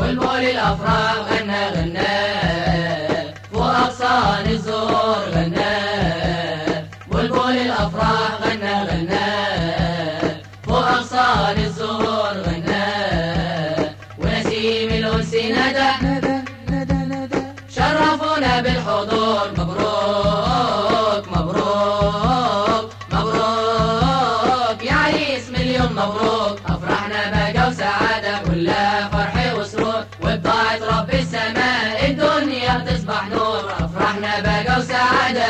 والبول الأفراح غنى غنى وأغصان الزهور غنى بلبل الأفراح غنى غنى وأغصان الزهور غنى ونسيم الأنس ندى شرفونا بالحضور مبروك مبروك مبروك يا عريس مليون مبروك أفرحنا بقى وسعادة كلها فرح وسرور وبطاعة رب السماء الدنيا تصبح نور أفرحنا بقى وسعادة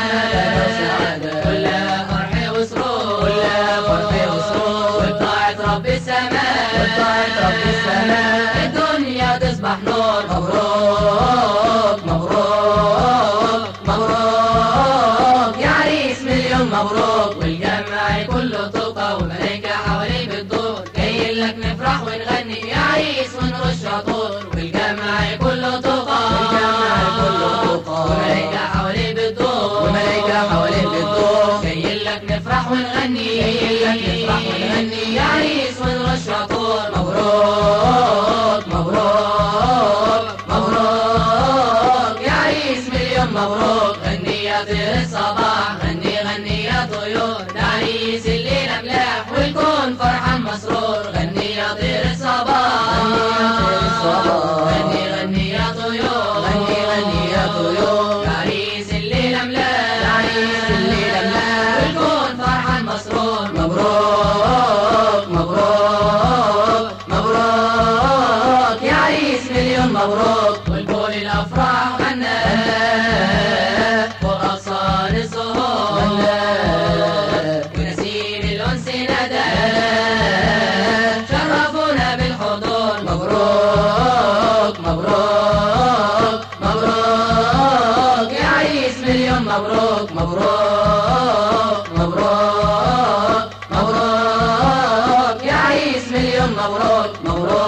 كلها فرح وسرور كلها فرح وسرور وبطاعة رب السماء وبطاعة رب السماء الدنيا تصبح نور مبروك مبروك مبروك يا عريس مليون مبروك والجمع كله تلقى والملايكة حواليه بتدور جايين لك نفرح ونغني يا عريس ونرش عطور والجمع كله تلقى والجمع كله تلقى والملايكة حواليه بتدور والملايكة حواليه بتدور جايين لك نفرح ونغني جايين لك نفرح ونغني يا عريس ونرش عطور مبروك مبروك مبروك يا عريس مليون مبروك غني يا طير الصباح غني غني يا طيور ده عريس الليلة ملاح والكون فرحان مسرور غني يا طير الصباح غني غني يا طيور غني غني يا طيور ده عريس الليلة ملاح ده عريس الليلة ملاح والكون فرحان مسرور مبروك مبروك مبروك يا عريس مليون مبروك والبول الافراح غنى واغصان الزهور ونسيم الانس ندى شرفونا بالحضور مبروك مبروك مبروك يا عريس مليون مبروك مبروك مبروك مبروك يا عريس مليون مبروك مبروك